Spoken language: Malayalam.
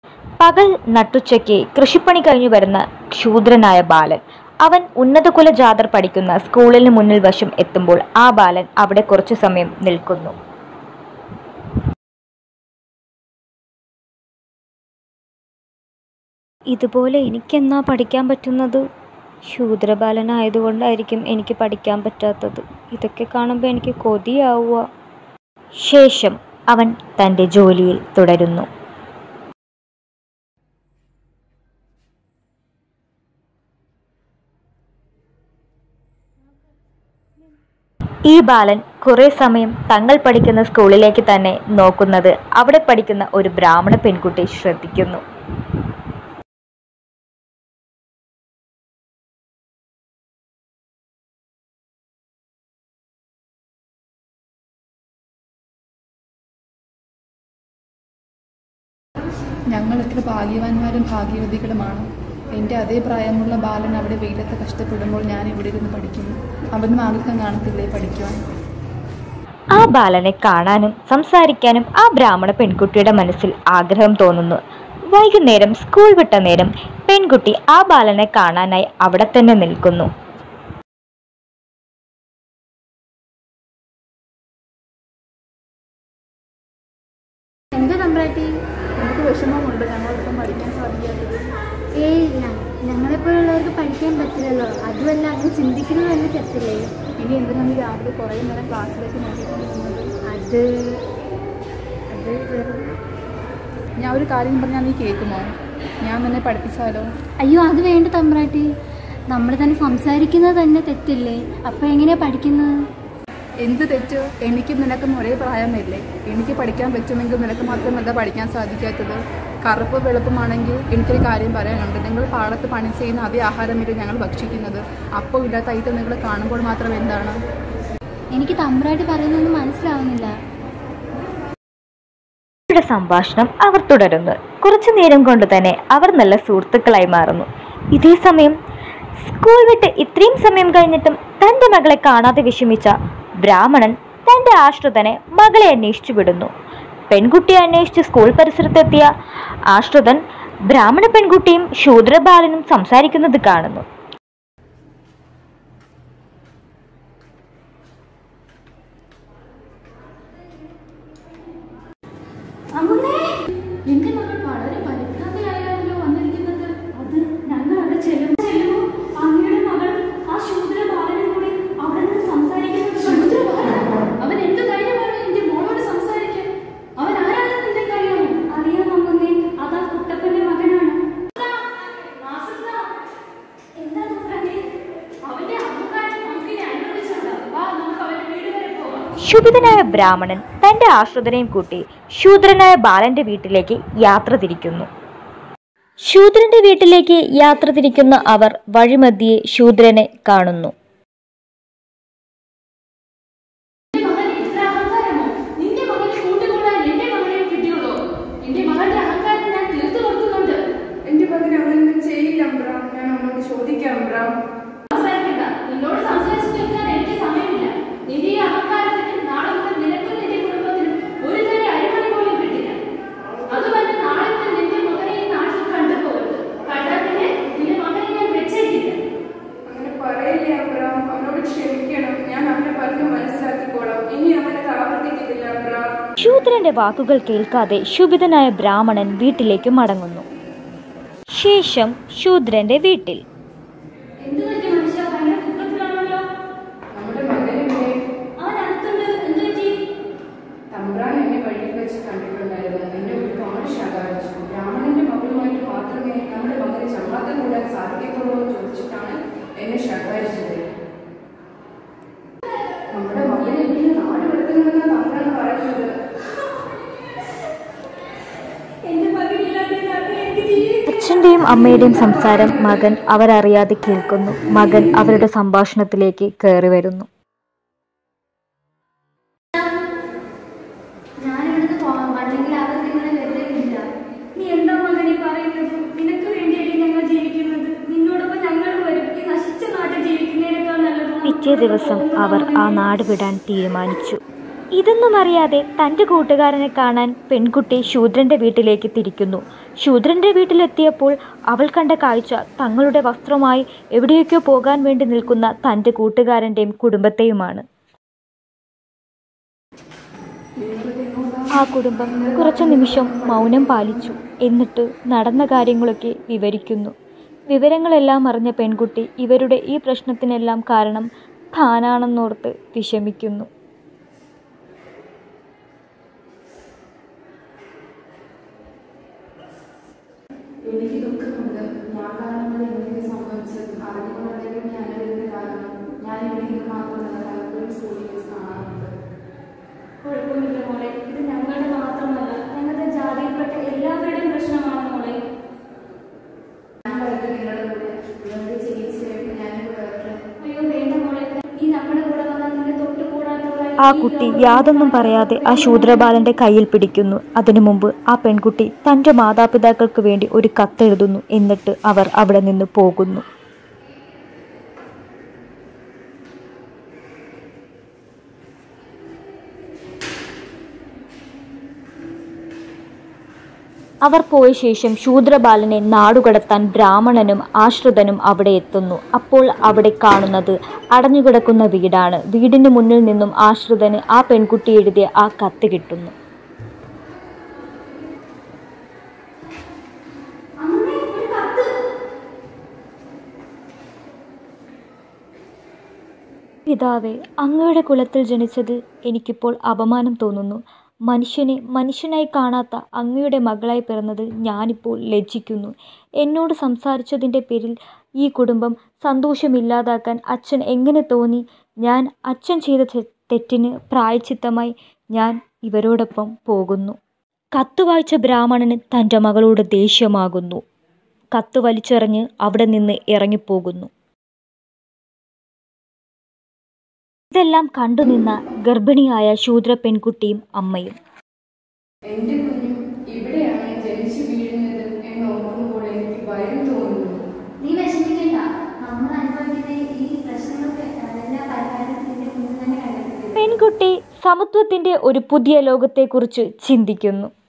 പകൽ നട്ടുച്ചയ്ക്ക് കൃഷിപ്പണി കഴിഞ്ഞു വരുന്ന ക്ഷൂദ്രനായ ബാലൻ അവൻ ഉന്നതകുല ജാതർ പഠിക്കുന്ന സ്കൂളിന് മുന്നിൽ വശം എത്തുമ്പോൾ ആ ബാലൻ അവിടെ കുറച്ചു സമയം നിൽക്കുന്നു ഇതുപോലെ എനിക്കെന്നാ പഠിക്കാൻ പറ്റുന്നത് ശൂദ്രബാലനായതുകൊണ്ടായിരിക്കും എനിക്ക് പഠിക്കാൻ പറ്റാത്തത് ഇതൊക്കെ കാണുമ്പോൾ എനിക്ക് കൊതിയാവുക ശേഷം അവൻ തൻ്റെ ജോലിയിൽ തുടരുന്നു ഈ ബാലൻ കുറെ സമയം തങ്ങൾ പഠിക്കുന്ന സ്കൂളിലേക്ക് തന്നെ നോക്കുന്നത് അവിടെ പഠിക്കുന്ന ഒരു ബ്രാഹ്മണ പെൺകുട്ടി ശ്രദ്ധിക്കുന്നു ഞങ്ങൾ എത്ര ഭാഗ്യവാന്മാരും ഭാഗ്യവതികളുമാണ് എൻ്റെ അതേ പ്രായമുള്ള ബാലൻ അവിടെ വെയിലത്ത് കഷ്ടപ്പെടുമ്പോൾ ഞാൻ ഇവിടെ ഇരുന്ന് പഠിക്കുന്നു അവനും ആഗ്രഹം കാണത്തില്ലേ പഠിക്കുവാൻ ആ ബാലനെ കാണാനും സംസാരിക്കാനും ആ ബ്രാഹ്മണ പെൺകുട്ടിയുടെ മനസ്സിൽ ആഗ്രഹം തോന്നുന്നു വൈകുന്നേരം സ്കൂൾ വിട്ട നേരം പെൺകുട്ടി ആ ബാലനെ കാണാനായി അവിടെ തന്നെ നിൽക്കുന്നു എന്താ തമ്പ്രാട്ടി എനിക്ക് വിഷമമുണ്ട് ഞങ്ങളോടൊപ്പം പഠിക്കാൻ സാധിക്കാത്തത് ഏയ് ഞ- ഞങ്ങളെപ്പോലുള്ളവർക്ക് പഠിക്കാൻ പറ്റില്ലല്ലോ അതുമല്ല അങ്ങ് ചിന്തിക്കുന്നത് തന്നെ തെറ്റില്ലേ ഇനി എന്തിനാണ് നീ രാവിലെ കുറേ നേരം ക്ലാസ്സിലേക്ക് നോക്കിക്കൊണ്ടിരുന്നത് അത് അത് വെറും- ഞാൻ ഒരു കാര്യം പറഞ്ഞാൽ നീ കേൾക്കുമോ ഞാൻ നിന്നെ പഠിപ്പിച്ചാലോ അയ്യോ അത് വേണ്ട തമ്പ്രാട്ടി നമ്മൾ തന്നെ സംസാരിക്കുന്നത് തന്നെ തെറ്റില്ലേ അപ്പോൾ എങ്ങനെയാ പഠിക്കുന്നത് എന്ത് തെറ്റ് എനിക്കും നിനക്കും ഒരേ പ്രായമല്ലേ എനിക്ക് പഠിക്കാൻ പറ്റുമെങ്കിൽ നിനക്ക് മാത്രം എന്താ പഠിക്കാൻ സാധിക്കാത്തത് കറുപ്പ് വെളുപ്പമാണെങ്കിൽ എനിക്കൊരു കാര്യം പറയാനുണ്ട് നിങ്ങൾ പാടത്ത് പണി ചെയ്യുന്ന അതേ ആഹാരമല്ലേ ഞങ്ങൾ ഭക്ഷിക്കുന്നത് അപ്പോൾ ഇല്ലാത്ത ഐറ്റം നിങ്ങൾ കാണുമ്പോൾ മാത്രം എന്താണ് എനിക്ക് തമ്പ്രാട്ടി പറയുന്നൊന്നും മനസ്സിലാവുന്നില്ല അവരുടെ സംഭാഷണം അവർ തുടരുന്നു കുറച്ചു നേരം കൊണ്ട് തന്നെ അവർ നല്ല സുഹൃത്തുക്കളായി മാറുന്നു ഇതേ സമയം സ്കൂൾ വിട്ട് ഇത്രയും സമയം കഴിഞ്ഞിട്ടും തന്റെ മകളെ കാണാതെ വിഷമിച്ച ബ്രാഹ്മണൻ തന്റെ ആശ്രിതനെ മകളെ അന്വേഷിച്ചു വിടുന്നു പെൺകുട്ടിയെ അന്വേഷിച്ച് സ്കൂൾ പരിസരത്തെത്തിയ ആശ്രിതൻ ബ്രാഹ്മണ പെൺകുട്ടിയും ശൂദ്രബാലനും സംസാരിക്കുന്നത് കാണുന്നു എന്റെ മകൾ വളരെ പരിഭ്രാന്തയായാണല്ലോ വന്നിരിക്കുന്നത് അത് ഞങ്ങൾ അവിടെ ചെല്ലുമ്പോൾ ചെല്ലുമ്പോൾ അങ്ങയുടെ മകൾ ആ ശൂദ്ര ബാലനും കൂടി അവിടെ നിന്ന് സംസാരിക്കുന്നത് അവൻ എന്ത് ധൈര്യമാണ് എന്റെ മോളോട് സംസാരിക്കാൻ അവൻ ആരാണെന്ന് നിനക്ക് അറിയാമോ അറിയാം അമ്മേ അതാ കുട്ടപ്പന്റെ മകനാണ് എന്താ നോക്കാനേ അവന്റെ അഹങ്കാരം നമുക്ക് ഇനി അനുവദിച്ചോളാം വാ നമുക്ക് അവന്റെ വീട് വരെ പോവാം ശുഭിതനായ ബ്രാഹ്മണൻ തന്റെ ആശ്രിതനെയും കൂട്ടി ശൂദ്രനായ ബാലന്റെ വീട്ടിലേക്ക് യാത്ര തിരിക്കുന്നു ശൂദ്രന്റെ വീട്ടിലേക്ക് യാത്ര തിരിക്കുന്ന അവർ വഴിമധ്യേ ശൂദ്രനെ കാണുന്നു നിന്റെ മകന് ഇത്ര അഹങ്കാരമോ? നിന്റെ മകനെ കൂട്ടുകൂടാൻ എന്റെ മകനെ കിട്ടിയുള്ളൂ. നിന്റെ മകന്റെ അഹങ്കാരം ഞാൻ തീർത്തു കൊടുക്കുന്നുണ്ട്. എൻ്റെ പകരം അവനൊന്നും ചെയ്യില്ല ബ്രാ ഞാൻ അവനോട് ചോദിക്കാം ബ്രാ സംസാരിക്കണ്ട. നിന്നോട് സംസാരിച്ചു തീർക്കാൻ എനിക്ക് സമയമില്ല. നിന്റെ ഈ അഹങ്കാരത്തിന് നാളെ മുതൽ നിനക്കും നിന്റെ കുടുംബത്തിനും ഒരു തരി അരിമണി പോലും കിട്ടില്ല. അതുമല്ല നാളെ മുതൽ നിന്റെ മകനെ ഈ നാട്ടിൽ കണ്ടുപോകരുത്. കണ്ടാൽ പിന്നെ നിന്റെ മകനെ ഞാൻ വെച്ചേക്കില്ല. അങ്ങനെ പറയില്ലേ അബ്രാം അവനോട് ക്ഷമിക്കണം ഞാൻ അവനെ പറഞ്ഞ് മനസ്സിലാക്കിക്കോളാം ഇനി അവനത് ആവർത്തിക്കത്തില്ല അബ്രാം ശൂദ്രന്റെ വാക്കുകൾ കേൾക്കാതെ ശുഭിതനായ ബ്രാഹ്മണൻ വീട്ടിലേക്ക് മടങ്ങുന്നു ശേഷം ശൂദ്രന്റെ വീട്ടിൽ എന്ത് പറ്റി മനുഷ്യ? ഭയങ്കര ദുഃഖത്തിലാണല്ലോ. നമ്മുടെ മകനില്ലേ അവൻ അടുത്തുണ്ട്. എന്ത് പറ്റി? തമ്പ്രാൻ എന്നെ വഴിയിൽ വെച്ച് കണ്ടിട്ടുണ്ടായിരുന്നു എന്നെ ഒരുപാട് ശകാരിച്ചു ബ്രാഹ്മണന്റെ മകളുമായിട്ട് മാത്രമേ നമ്മുടെ മകനെ ചമ്മാത്തം കൂടാൻ സാധിക്കത്തുള്ളൂ എന്ന് ചോദിച്ചിട്ടാണ് എന്നെ ശകാരിച്ചത് നമ്മുടെ മകനെ ഇനി നാട് വെടുത്തണമെന്നാണ് തമ്പ്രാൻ പറയുന്നത് എന്റെ മകനില്ലാതെ ഈ നാട്ടിൽ എനിക്ക് ജീവിക്കാൻ അച്ഛന്റെയും അമ്മയുടെയും സംസാരം മകൻ അവരറിയാതെ കേൾക്കുന്നു മകൻ അവരുടെ സംഭാഷണത്തിലേക്ക് കയറി വരുന്നു ഞാനിവിടുന്ന് പോകാം അല്ലെങ്കിൽ അവർ നിങ്ങളെ വെറുതെ വിടില്ല നീ എന്താ മകനെ പറയുന്നത് നിനക്ക് വേണ്ടിയല്ലേ ഞങ്ങൾ ജീവിക്കുന്നത് നിന്നോടൊപ്പം ഞങ്ങൾ വരും ഈ നശിച്ച നാട്ടിൽ ജീവിക്കുന്നതിനേക്കാൾ നല്ലത് പിറ്റേ ദിവസം അവർ ആ നാട് വിടാൻ തീരുമാനിച്ചു ഇതൊന്നും അറിയാതെ തൻ്റെ കൂട്ടുകാരനെ കാണാൻ പെൺകുട്ടി ശൂദ്രൻ്റെ വീട്ടിലേക്ക് തിരിക്കുന്നു ശൂദ്രൻ്റെ വീട്ടിലെത്തിയപ്പോൾ അവൾ കണ്ട കാഴ്ച തങ്ങളുടെ വസ്ത്രമായി എവിടേക്കോ പോകാൻ വേണ്ടി നിൽക്കുന്ന തൻ്റെ കൂട്ടുകാരൻ്റെയും കുടുംബത്തെയുമാണ് ആ കുടുംബം കുറച്ചു നിമിഷം മൗനം പാലിച്ചു എന്നിട്ട് നടന്ന കാര്യങ്ങളൊക്കെ വിവരിക്കുന്നു വിവരങ്ങളെല്ലാം അറിഞ്ഞ പെൺകുട്ടി ഇവരുടെ ഈ പ്രശ്നത്തിനെല്ലാം കാരണം താനാണെന്നോർത്ത് വിഷമിക്കുന്നു എനിക്ക് ദുഃഖമുണ്ട് ഞാൻ കാരണമാണ് എനിക്ക് സംഭവിച്ചത് അറിഞ്ഞുകൊണ്ടെങ്കിലും ഞാൻ ഇതിന് കാരണം ഞാൻ ഇവിടെ നിന്ന് മാത്രമല്ല പലപ്പോഴും സ്കൂളിൽ വെച്ച് കാണാറുണ്ട് കുഴപ്പമില്ല മോളെ ഇത് ഞങ്ങളുടെ മാത്രമല്ല ഞങ്ങളുടെ ജാതിയിൽപ്പെട്ട എല്ലാവരുടെയും പ്രശ്നമാണ് മോളെ ഞാൻ വരട്ടെ നിങ്ങളുടെ കൂടെ നിങ്ങളുടെ ചികിത്സയായിട്ട് ഞാനിവിടെ വരട്ടെ അയ്യോ വേണ്ട മോളെ ഈ നമ്മുടെ കൂടെ വന്നാൽ നിന്നെ തൊട്ട് കൂടാത്തുള്ള ആ കുട്ടി യാതൊന്നും പറയാതെ ആ ശൂദ്രബാലന്റെ കയ്യിൽ പിടിക്കുന്നു അതിനു മുമ്പ് ആ പെൺകുട്ടി തൻ്റെ മാതാപിതാക്കൾക്ക് വേണ്ടി ഒരു കത്തെഴുതുന്നു എന്നിട്ട് അവർ അവിടെ നിന്ന് പോകുന്നു അവർ പോയ ശേഷം ശൂദ്രബാലനെ നാടുകടത്താൻ ബ്രാഹ്മണനും ആശ്രിതനും അവിടെ എത്തുന്നു അപ്പോൾ അവിടെ കാണുന്നത് അടഞ്ഞുകിടക്കുന്ന വീടാണ് വീടിന് മുന്നിൽ നിന്നും ആശ്രിതന് ആ പെൺകുട്ടി എഴുതിയ ആ കത്ത് കിട്ടുന്നു അമ്മേ ഒരു കത്ത് പിതാവേ അങ്ങയുടെ കുലത്തിൽ ജനിച്ചത് എനിക്കിപ്പോൾ അപമാനം തോന്നുന്നു മനുഷ്യനെ മനുഷ്യനായി കാണാത്ത അങ്ങയുടെ മകളായി പിറന്നതിൽ ഞാനിപ്പോൾ ലജ്ജിക്കുന്നു എന്നോട് സംസാരിച്ചതിൻ്റെ പേരിൽ ഈ കുടുംബം സന്തോഷമില്ലാതാക്കാൻ അച്ഛൻ എങ്ങനെ തോന്നി ഞാൻ അച്ഛൻ ചെയ്ത തെ- തെറ്റിന് പ്രായച്ചിത്തമായി ഞാൻ ഇവരോടൊപ്പം പോകുന്നു കത്ത് വായിച്ച ബ്രാഹ്മണന് തൻ്റെ മകളോട് ദേഷ്യമാകുന്നു കത്ത് വലിച്ചെറിഞ്ഞ് അവിടെ നിന്ന് ഇറങ്ങിപ്പോകുന്നു ഇതെല്ലാം കണ്ടുനിന്ന ഗർഭിണിയായ ശൂദ്ര പെൺകുട്ടിയും അമ്മയും എന്റെ കുഞ്ഞും ഇവിടെയാണ് ജനിച്ചു വീഴുന്നത് എന്ന് ഓർക്കുമ്പോൾ എനിക്ക് ഭയം തോന്നുന്നു നീ വിഷമിക്കണ്ട നമ്മൾ അനുഭവിക്കുന്ന ഈ പ്രശ്നങ്ങൾക്ക് എല്ലാ പരിഹാരത്തിന്റെ മുന്നിൽ തന്നെ കണ്ടെത്തുന്നത് പെൺകുട്ടി സമത്വത്തിൻ്റെ ഒരു പുതിയ ലോകത്തെക്കുറിച്ച് ചിന്തിക്കുന്നു